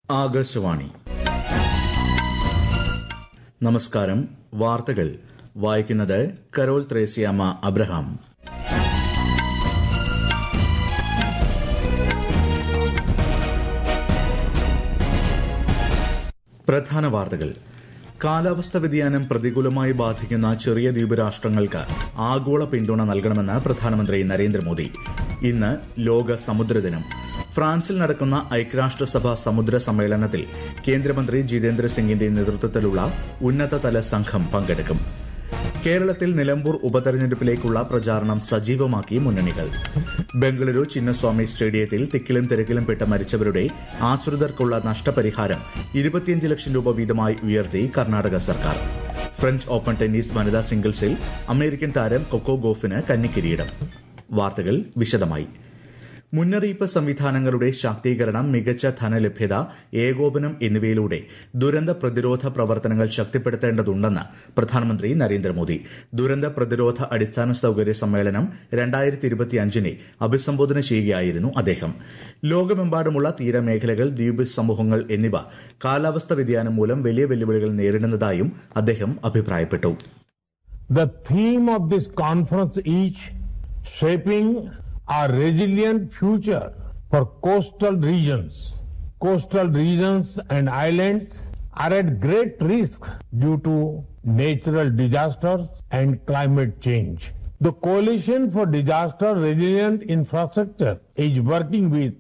ആകാശവാണി നമസ്കാരം വാർത്തകൾ വായിക്കുന്നത് കരോൾ ത്രേസ്യാമ അബ്രഹാം പ്രധാന വാർത്തകൾ കാലാവസ്ഥ വ്യതിയാനം പ്രതികൂലമായി ബാധിക്കുന്ന ചെറിയ ദ്വീപ് രാഷ്ട്രങ്ങൾക്ക് ആഗോള പിന്തുണ നൽകണമെന്ന് പ്രധാനമന്ത്രി നരേന്ദ്രമോദി ഇന്ന് ലോക സമുദ്രദിനം ഫ്രാൻസിൽ നടക്കുന്ന ഐക്യരാഷ്ട്രസഭ സമുദ്ര സമ്മേളനത്തിൽ കേന്ദ്രമന്ത്രി ജിതേന്ദ്ര സിംഗിന്റെ നേതൃത്വത്തിലുള്ള ഉന്നതതല സംഘം പങ്കെടുക്കും കേരളത്തിൽ നിലമ്പൂർ ഉപതെരഞ്ഞെടുപ്പിലേക്കുള്ള പ്രചാരണം സജീവമാക്കി മുന്നണികൾ ബംഗളൂരു ചിന്നസ്വാമി സ്റ്റേഡിയത്തിൽ തിക്കിലും തിരക്കിലും പെട്ട് മരിച്ചവരുടെ ആശ്രിതർക്കുള്ള നഷ്ടപരിഹാരം ഇരുപത്തിയഞ്ച് ലക്ഷം രൂപ വീതമായി ഉയർത്തി കർണാടക സർക്കാർ ഫ്രഞ്ച് ഓപ്പൺ ടെന്നീസ് വനിതാ സിംഗിൾസിൽ അമേരിക്കൻ താരം കൊക്കോ ഗോഫിന് കന്നിക്കിരീടം വാർത്തകൾ വിശദമായി മുന്നറിയിപ്പ് സംവിധാനങ്ങളുടെ ശാക്തീകരണം മികച്ച ധനലഭ്യത ഏകോപനം എന്നിവയിലൂടെ ദുരന്ത പ്രതിരോധ പ്രവർത്തനങ്ങൾ ശക്തിപ്പെടുത്തേണ്ടതുണ്ടെന്ന് പ്രധാനമന്ത്രി നരേന്ദ്രമോദി ദുരന്ത പ്രതിരോധ അടിസ്ഥാന സൌകര്യ സമ്മേളനം രണ്ടായിരത്തി ഇരുപത്തിയഞ്ചിനെ അഭിസംബോധന ചെയ്യുകയായിരുന്നു അദ്ദേഹം ലോകമെമ്പാടുമുള്ള തീരമേഖലകൾ ദ്വീപ് സമൂഹങ്ങൾ എന്നിവ കാലാവസ്ഥ വ്യതിയാനം മൂലം വലിയ വെല്ലുവിളികൾ നേരിടുന്നതായും അദ്ദേഹം അഭിപ്രായപ്പെട്ടു The theme of this conference is shaping a resilient future for coastal regions. Coastal regions and islands are at great risk due to natural disasters and climate change. The Coalition for Disaster Resilient Infrastructure is working with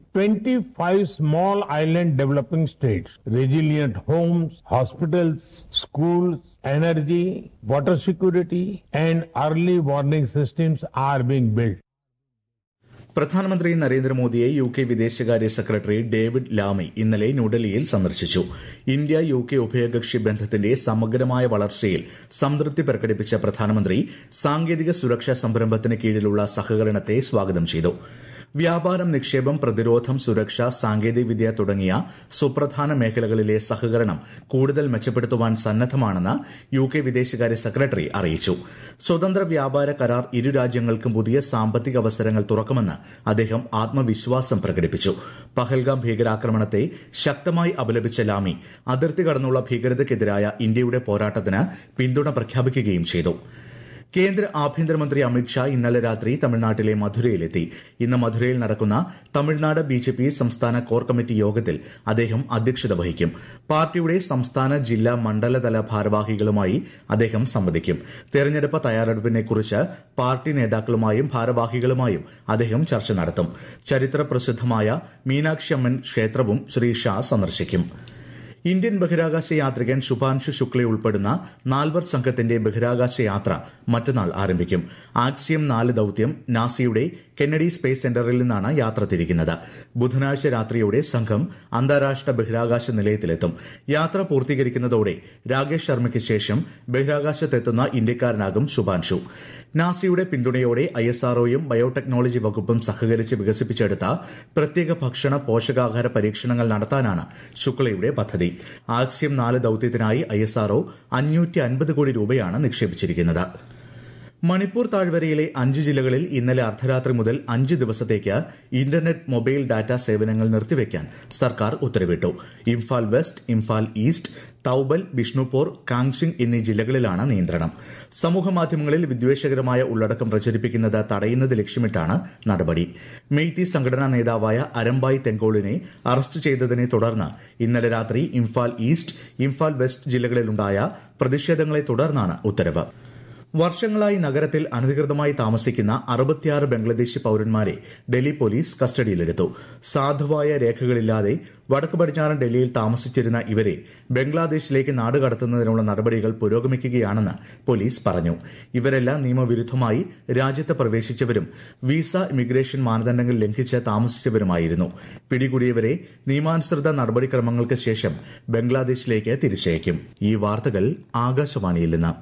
25 small island developing states. Resilient homes, hospitals, schools, energy, water security, and early warning systems are being built. പ്രധാനമന്ത്രി നരേന്ദ്രമോദിയെ U K വിദേശകാര്യ secretary David Lammy ഇന്നലെ ന്യൂഡൽഹിയിൽ സന്ദർശിച്ചു India U K ഉഭയകക്ഷി ബന്ധത്തിന്റെ സമഗ്രമായ വളർച്ചയിൽ സംതൃപ്തി പ്രകടിപ്പിച്ച പ്രധാനമന്ത്രി സാങ്കേതിക സുരക്ഷാ സംരംഭത്തിന് കീഴിലുള്ള സഹകരണത്തെ സ്വാഗതം ചെയ്തു വ്യാപാരം നിക്ഷേപം പ്രതിരോധം സുരക്ഷ സാങ്കേതികവിദ്യ തുടങ്ങിയ സുപ്രധാന മേഖലകളിലെ സഹകരണം കൂടുതൽ മെച്ചപ്പെടുത്തുവാൻ സന്നദ്ധമാണെന്ന് യു കെ വിദേശകാര്യ സെക്രട്ടറി അറിയിച്ചു സ്വതന്ത്ര വ്യാപാര കരാർ ഇരു രാജ്യങ്ങൾക്കും പുതിയ സാമ്പത്തിക അവസരങ്ങൾ തുറക്കുമെന്ന് അദ്ദേഹം ആത്മവിശ്വാസം പ്രകടിപ്പിച്ചു പഹൽഗാം ഭീകരാക്രമണത്തെ ശക്തമായി അപലപിച്ച ലാമി അതിർത്തി കടന്നുള്ള ഭീകരതയ്ക്കെതിരായ ഇന്ത്യയുടെ പോരാട്ടത്തിന് പിന്തുണ പ്രഖ്യാപിക്കുകയും ചെയ്തു കേന്ദ്ര ആഭ്യന്തരമന്ത്രി അമിത്ഷാ ഇന്നലെ രാത്രി തമിഴ്നാട്ടിലെ മധുരയിലെത്തി ഇന്ന് മധുരയിൽ നടക്കുന്ന തമിഴ്നാട് ബി ജെ പി സംസ്ഥാന കോർ കമ്മിറ്റി യോഗത്തിൽ അദ്ദേഹം അധ്യക്ഷത വഹിക്കും പാർട്ടിയുടെ സംസ്ഥാന ജില്ലാ മണ്ഡലതല ഭാരവാഹികളുമായി അദ്ദേഹം സംവദിക്കും തെരഞ്ഞെടുപ്പ് തയ്യാറെടുപ്പിനെക്കുറിച്ച് പാർട്ടി നേതാക്കളുമായും ഭാരവാഹികളുമായും അദ്ദേഹം ചർച്ച നടത്തും ചരിത്ര പ്രസിദ്ധമായ മീനാക്ഷി അമ്മൻ ക്ഷേത്രവും ശ്രീ ഷാ സന്ദർശിക്കും ഇന്ത്യൻ ബഹിരാകാശ യാത്രികൻ ശുഭാൻഷു ശുക്ല ഉൾപ്പെടുന്ന നാൽവർ സംഘത്തിന്റെ ബഹിരാകാശ യാത്ര മറ്റന്നാൾ ആരംഭിക്കും ആക്സിയം നാല് ദൌത്യം നാസയുടെ കെന്നഡി സ്പേസ് സെന്ററിൽ നിന്നാണ് യാത്ര തിരിക്കുന്നത് ബുധനാഴ്ച രാത്രിയോടെ സംഘം അന്താരാഷ്ട്ര ബഹിരാകാശ നിലയത്തിലെത്തും യാത്ര പൂർത്തീകരിക്കുന്നതോടെ രാകേഷ് ശർമ്മയ്ക്ക് ശേഷം ബഹിരാകാശത്തെത്തുന്ന ഇന്ത്യക്കാരനാകും ശുഭാൻഷു നാസയുടെ പിന്തുണയോടെ ഐഎസ്ആർഒയും ബയോടെക്നോളജി വകുപ്പും സഹകരിച്ച് വികസിപ്പിച്ചെടുത്ത പ്രത്യേക ഭക്ഷണ പോഷകാഹാര പരീക്ഷണങ്ങൾ നടത്താനാണ് ശുക്ലയുടെ പദ്ധതി ആക്സിയം നാല് ദൌത്യത്തിനായി ഐഎസ്ആർഒ അഞ്ഞൂറ്റി അൻപത് കോടി രൂപയാണ് നിക്ഷേപിച്ചിരിക്കുന്നത് മണിപ്പൂർ താഴ്വരയിലെ അഞ്ച് ജില്ലകളിൽ ഇന്നലെ അർദ്ധരാത്രി മുതൽ അഞ്ച് ദിവസത്തേക്ക് ഇന്റർനെറ്റ് മൊബൈൽ ഡാറ്റ സേവനങ്ങൾ നിർത്തിവെക്കാൻ സർക്കാർ ഉത്തരവിട്ടു ഇംഫാൽ വെസ്റ്റ് ഇംഫാൽ ഈസ്റ്റ് തൌബൽ ബിഷ്ണുപൂർ കാങ്സിംഗ് എന്നീ ജില്ലകളിലാണ് നിയന്ത്രണം സമൂഹമാധ്യമങ്ങളിൽ വിദ്വേഷകരമായ ഉള്ളടക്കം പ്രചരിപ്പിക്കുന്നത് തടയുന്നത് ലക്ഷ്യമിട്ടാണ് നടപടി മെയ്തി സംഘടനാ നേതാവായ അരമ്പായ് തെങ്കോളിനെ അറസ്റ്റ് ചെയ്തതിനെ തുടർന്ന് ഇന്നലെ രാത്രി ഇംഫാൽ ഈസ്റ്റ് ഇംഫാൽ വെസ്റ്റ് ജില്ലകളിലുണ്ടായ പ്രതിഷേധങ്ങളെ തുടർന്നാണ് ഉത്തരവ് വർഷങ്ങളായി നഗരത്തിൽ അനധികൃതമായി താമസിക്കുന്ന അറുപത്തിയാറ് ബംഗ്ലാദേശി പൌരന്മാരെ ഡൽഹി പോലീസ് കസ്റ്റഡിയിലെടുത്തു സാധുവായ രേഖകളില്ലാതെ വടക്കു പടിഞ്ഞാറൻ ഡൽഹിയിൽ താമസിച്ചിരുന്ന ഇവരെ ബംഗ്ലാദേശിലേക്ക് നാടുകടത്തുന്നതിനുള്ള നടപടികൾ പുരോഗമിക്കുകയാണെന്ന് പോലീസ് പറഞ്ഞു ഇവരെല്ലാം നിയമവിരുദ്ധമായി രാജ്യത്ത് പ്രവേശിച്ചവരും വിസ ഇമിഗ്രേഷൻ മാനദണ്ഡങ്ങൾ ലംഘിച്ച് താമസിച്ചവരുമായിരുന്നു പിടികൂടിയവരെ നിയമാനുസൃത നടപടിക്രമങ്ങൾക്ക് ശേഷം ബംഗ്ലാദേശിലേക്ക് തിരിച്ചയക്കും ഈ വാർത്തകൾ ആകാശവാണിയിൽ നിന്ന്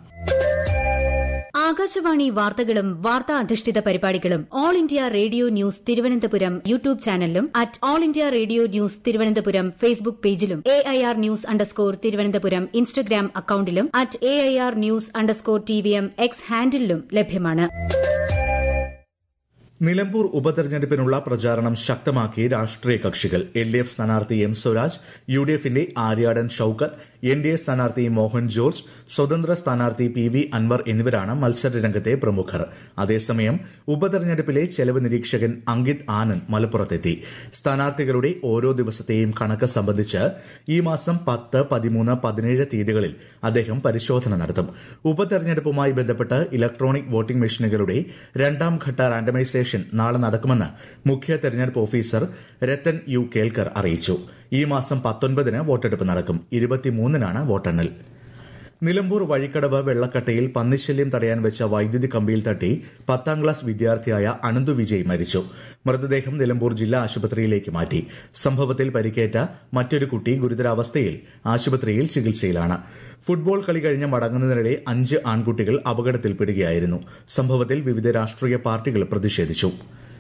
ആകാശവാണി വാർത്തകളും വാർത്താ അധിഷ്ഠിത പരിപാടികളും All India Radio News Thiruvananthapuram YouTube ചാനലിലും at All India Radio News Thiruvananthapuram Facebook പേജിലും A I R news underscore Thiruvananthapuram Instagram അക്കൌണ്ടിലും at A I R news underscore T V M X ഹാൻഡിലും ലഭ്യമാണ് നിലമ്പൂർ ഉപതെരഞ്ഞെടുപ്പിനുള്ള പ്രചാരണം ശക്തമാക്കി രാഷ്ട്രീയ കക്ഷികൾ എൽ ഡി എഫ് സ്ഥാനാർത്ഥി എം സ്വരാജ് യു ഡി എഫിന്റെ Aryadan Shoukath N D A സ്ഥാനാർത്ഥി മോഹൻ ജോർജ് സ്വതന്ത്ര സ്ഥാനാർത്ഥി പി വി അൻവർ എന്നിവരാണ് മത്സര രംഗത്തെ പ്രമുഖർ അതേസമയം ഉപതെരഞ്ഞെടുപ്പിലെ ചെലവ് നിരീക്ഷകൻ അങ്കിത് ആനന്ദ് മലപ്പുറത്തെത്തി സ്ഥാനാർത്ഥികളുടെ ഓരോ ദിവസത്തെയും കണക്ക് സംബന്ധിച്ച് ഈ മാസം പത്ത് പതിമൂന്ന് പതിനേഴ് തീയതികളിൽ അദ്ദേഹം പരിശോധന നടത്തും ഉപതെരഞ്ഞെടുപ്പുമായി ബന്ധപ്പെട്ട് ഇലക്ട്രോണിക് വോട്ടിംഗ് മെഷീനുകളുടെ രണ്ടാം ഘട്ട റാൻഡമൈസേഷൻ നാളെ നടക്കുമെന്ന് മുഖ്യ തെരഞ്ഞെടുപ്പ് ഓഫീസർ രത്തൻ യു കേൽക്കർ അറിയിച്ചു ഈ മാസം പത്തൊൻപതിന് വോട്ടെടുപ്പ് നടക്കും ഇരുപത്തിമൂന്നിനാണ് വോട്ടെണ്ണൽ നിലമ്പൂർ വഴിക്കടവ് വെള്ളക്കട്ടയിൽ പന്നിശല്യം തടയാൻ വെച്ച വൈദ്യുതി കമ്പിയിൽ തട്ടി പത്താം ക്ലാസ് വിദ്യാർത്ഥിയായ അനന്തു വിജയ് മരിച്ചു മൃതദേഹം നിലമ്പൂർ ജില്ലാ ആശുപത്രിയിലേക്ക് മാറ്റി സംഭവത്തിൽ പരിക്കേറ്റ മറ്റൊരു കുട്ടി ഗുരുതരാവസ്ഥയിൽ ആശുപത്രിയിൽ ചികിത്സയിലാണ് ഫുട്ബോൾ കളി കഴിഞ്ഞ് മടങ്ങുന്നതിനിടെ അഞ്ച് ആൺകുട്ടികൾ അപകടത്തിൽപ്പെടുകയായിരുന്നു സംഭവത്തിൽ വിവിധ രാഷ്ട്രീയ പാർട്ടികൾ പ്രതിഷേധിച്ചു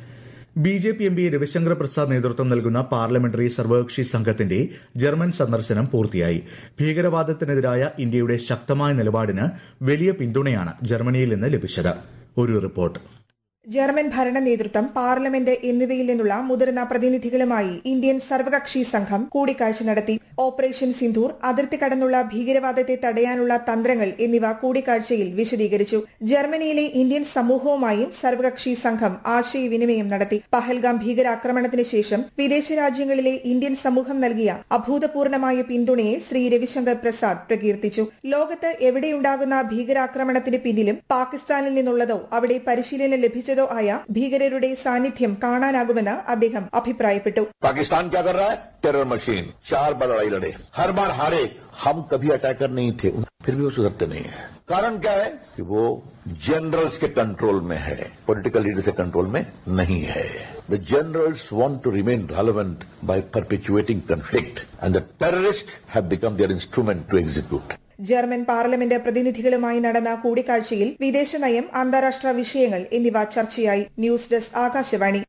B J P M P Ravishankar Prasad നേതൃത്വം നൽകുന്ന പാർലമെന്ററി സർവകക്ഷി സംഘത്തിന്റെ ജർമ്മൻ സന്ദർശനം പൂർത്തിയായി ഭീകരവാദത്തിനെതിരായ ഇന്ത്യയുടെ ശക്തമായ നിലപാടിന് വലിയ പിന്തുണയാണ് ജർമ്മനിയിൽ നിന്ന് ലഭിച്ചത് ഒരു റിപ്പോർട്ട് ജർമ്മൻ ഭരണ നേതൃത്വം പാർലമെന്റ് എന്നിവയിൽ നിന്നുള്ള മുതിർന്ന പ്രതിനിധികളുമായി ഇന്ത്യൻ സർവകക്ഷി സംഘം കൂടിക്കാഴ്ച നടത്തി ഓപ്പറേഷൻ സിന്ധൂർ അതിർത്തി കടന്നുള്ള ഭീകരവാദത്തെ തടയാനുള്ള തന്ത്രങ്ങൾ എന്നിവ കൂടിക്കാഴ്ചയിൽ വിശദീകരിച്ചു ജർമ്മനിയിലെ ഇന്ത്യൻ സമൂഹവുമായും സർവകക്ഷി സംഘം ആശയവിനിമയം നടത്തി പഹൽഗാം ഭീകരാക്രമണത്തിന് ശേഷം വിദേശ രാജ്യങ്ങളിലെ ഇന്ത്യൻ സമൂഹം നൽകിയ അഭൂതപൂർണമായ പിന്തുണയെ ശ്രീ രവിശങ്കർ പ്രസാദ് പ്രകീർത്തിച്ചു ലോകത്ത് എവിടെയുണ്ടാകുന്ന ഭീകരാക്രമണത്തിന് പിന്നിലും പാകിസ്ഥാനിൽ നിന്നുള്ളതോ അവിടെ പരിശീലനം ലഭിച്ചതോ ആയ ഭീകരരുടെ സാന്നിധ്യം കാണാനാകുമെന്ന് അദ്ദേഹം അഭിപ്രായപ്പെട്ടു पाकिस्तान क्या कर रहा है टेरर मशीन चार बार लड़ाई लड़े हर बार हारे हम कभी अटैकर नहीं थे फिर भी वो सुधरते नहीं है कारण क्या है कि वो जनरल्स के कंट्रोल में है पॉलिटिकल लीडर्स के कंट्रोल में नहीं है the generals want to remain relevant by perpetuating conflict and the terrorists have become their instrument to execute German parliament പ്രതിനിധികളുമായി നടന്ന കൂടിക്കാഴ്ചയിൽ വിദേശനയം അന്താരാഷ്ട്ര വിഷയങ്ങൾ എന്നിവ ചർച്ചയായി ന്യൂസ് ഡെസ്ക് ആകാശവാണി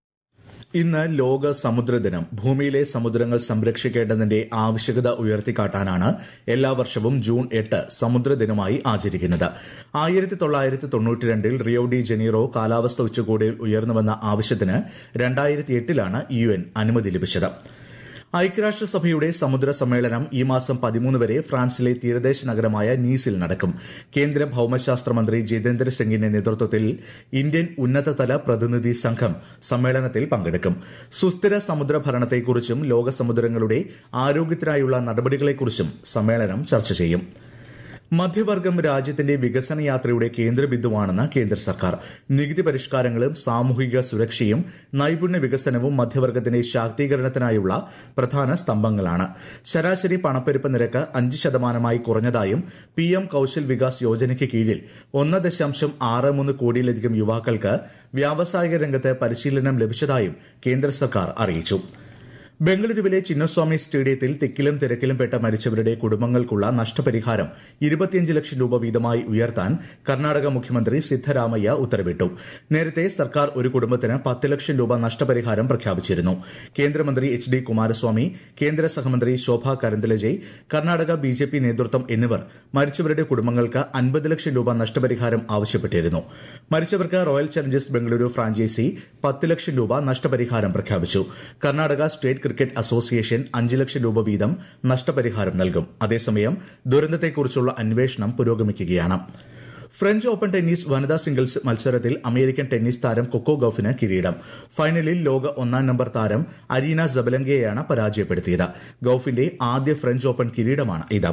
ഇന്ന് ലോക സമുദ്രദിനം ഭൂമിയിലെ സമുദ്രങ്ങൾ സംരക്ഷിക്കേണ്ടതിന്റെ ആവശ്യകത ഉയർത്തിക്കാട്ടാനാണ് എല്ലാ വർഷവും ജൂൺ എട്ട് സമുദ്രദിനമായി ആചരിക്കുന്നത് ആയിരത്തി തൊള്ളായിരത്തി തൊണ്ണൂറ്റിരണ്ടിൽ റിയോ ഡി ജനീറോ കാലാവസ്ഥ ഉച്ചകോടിയിൽ ഉയർന്നുവന്ന ആവശ്യത്തിന് രണ്ടായിരത്തി എട്ടിലാണ് യു എൻ അനുമതി ലഭിച്ചത് ഐക്യരാഷ്ട്രസഭയുടെ സമുദ്ര സമ്മേളനം ഈ മാസം പതിമൂന്ന് വരെ ഫ്രാൻസിലെ തീരദേശ നഗരമായ നീസിൽ നടക്കും കേന്ദ്ര ഭൌമശാസ്ത്ര മന്ത്രി ജിതേന്ദ്ര സിംഗിന്റെ നേതൃത്വത്തിൽ ഇന്ത്യൻ ഉന്നതതല പ്രതിനിധി സംഘം സമ്മേളനത്തിൽ പങ്കെടുക്കും സുസ്ഥിര സമുദ്ര ഭരണത്തെക്കുറിച്ചും ലോക സമുദ്രങ്ങളുടെ ആരോഗ്യത്തിനായുള്ള നടപടികളെക്കുറിച്ചും സമ്മേളനം ചർച്ച ചെയ്യും മധ്യവർഗം രാജ്യത്തിന്റെ വികസന യാത്രയുടെ കേന്ദ്രബിന്ദുവാണെന്ന് കേന്ദ്ര സർക്കാർ നികുതി പരിഷ്കാരങ്ങളും സാമൂഹിക സുരക്ഷയും നൈപുണ്യ വികസനവും മധ്യവർഗത്തിന്റെ ശാക്തീകരണത്തിനായുള്ള പ്രധാന സ്തംഭങ്ങളാണ് ശരാശരി പണപ്പെരുപ്പ നിരക്ക് അഞ്ച് ശതമാനമായി കുറഞ്ഞതായും പി എം കൌശൽ വികാസ് യോജനയ്ക്ക് കീഴിൽ ഒന്ന് ദശാംശം ആറ് മൂന്ന് കോടിയിലധികം യുവാക്കൾക്ക് വ്യാവസായിക രംഗത്ത് പരിശീലനം ലഭിച്ചതായും കേന്ദ്ര സർക്കാർ അറിയിച്ചു ബംഗളൂരുവിലെ ചിന്നസ്വാമി സ്റ്റേഡിയത്തിൽ തിക്കിലും തിരക്കിലും പെട്ട മരിച്ചവരുടെ കുടുംബങ്ങൾക്കുള്ള നഷ്ടപരിഹാരം ഇരുപത്തിയഞ്ച് ലക്ഷം രൂപ വീതമായി ഉയർത്താൻ കർണാടക മുഖ്യമന്ത്രി സിദ്ധരാമയ്യ ഉത്തരവിട്ടു നേരത്തെ സർക്കാർ ഒരു കുടുംബത്തിന് പത്ത് ലക്ഷം രൂപ നഷ്ടപരിഹാരം പ്രഖ്യാപിച്ചിരുന്നു കേന്ദ്രമന്ത്രി എച്ച് ഡി കുമാരസ്വാമി കേന്ദ്ര സഹമന്ത്രി Shobha Karandlaje Karnataka B J P നേതൃത്വം എന്നിവർ മരിച്ചവരുടെ കുടുംബങ്ങൾക്ക് അൻപത് ലക്ഷം രൂപ നഷ്ടപരിഹാരം ആവശ്യപ്പെട്ടിരുന്നു മരിച്ചവർക്ക് റോയൽ ചലഞ്ചേഴ്സ് ബംഗളൂരു ഫ്രാഞ്ചൈസി പത്ത് ലക്ഷം രൂപ നഷ്ടപരിഹാരം പ്രഖ്യാപിച്ചു കർണാടക സ്റ്റേറ്റ് ക്രിക്കറ്റ് അസോസിയേഷൻ അഞ്ച് ലക്ഷം രൂപ വീതം നഷ്ടപരിഹാരം നൽകും അതേസമയം ദുരന്തത്തെക്കുറിച്ചുള്ള അന്വേഷണം പുരോഗമിക്കുകയാണ് ഫ്രഞ്ച് ഓപ്പൺ ടെന്നീസ് വനിതാ സിംഗിൾസ് മത്സരത്തിൽ അമേരിക്കൻ ടെന്നീസ് താരം കൊക്കോ ഗൌഫിന് കിരീടം ഫൈനലിൽ ലോക ഒന്നാം നമ്പർ താരം അരീന സബലങ്കയെയാണ് പരാജയപ്പെടുത്തിയത് ഗൌഫിന്റെ ആദ്യ ഫ്രഞ്ച് ഓപ്പൺ കിരീടമാണ് ഇത്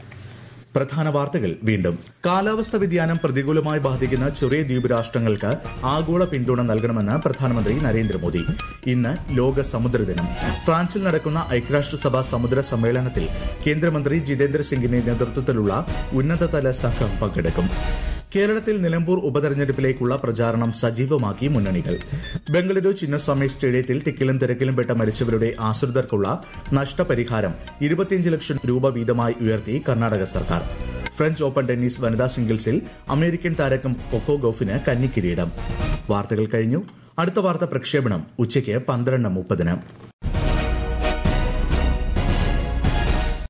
പ്രധാന വാർത്തകൾ വീണ്ടും കാലാവസ്ഥ വ്യതിയാനം പ്രതികൂലമായി ബാധിക്കുന്ന ചെറിയ ദ്വീപ് രാഷ്ട്രങ്ങൾക്ക് ആഗോള പിന്തുണ നൽകണമെന്ന് പ്രധാനമന്ത്രി നരേന്ദ്രമോദി ഇന്ന് ലോക സമുദ്ര ദിനം ഫ്രാൻസിൽ നടക്കുന്ന ഐക്യരാഷ്ട്രസഭ സമുദ്ര സമ്മേളനത്തിൽ കേന്ദ്രമന്ത്രി ജിതേന്ദ്ര സിംഗിന്റെ നേതൃത്വത്തിലുള്ള ഉന്നതതല സംഘം പങ്കെടുക്കും കേരളത്തിൽ നിലമ്പൂർ ഉപതെരഞ്ഞെടുപ്പിലേക്കുള്ള പ്രചാരണം സജീവമാക്കി മുന്നണികൾ ബംഗളൂരു ചിന്നസ്വാമി സ്റ്റേഡിയത്തിൽ തിക്കിലും തിരക്കിലും പെട്ട മരിച്ചവരുടെ ആശ്രിതർക്കുള്ള നഷ്ടപരിഹാരം ഇരുപത്തിയഞ്ച് ലക്ഷം രൂപ വീതമായി ഉയർത്തി കർണാടക സർക്കാർ ഫ്രഞ്ച് ഓപ്പൺ ടെന്നീസ് വനിതാ സിംഗിൾസിൽ അമേരിക്കൻ താരകം കൊക്കോ ഗൌഫിന് കന്നിക്കിരീടം വാർത്തകൾ കഴിഞ്ഞു അടുത്ത വാർത്ത പ്രക്ഷേപണം ഉച്ചയ്ക്ക് പന്ത്രണ്ട് മുപ്പതിന്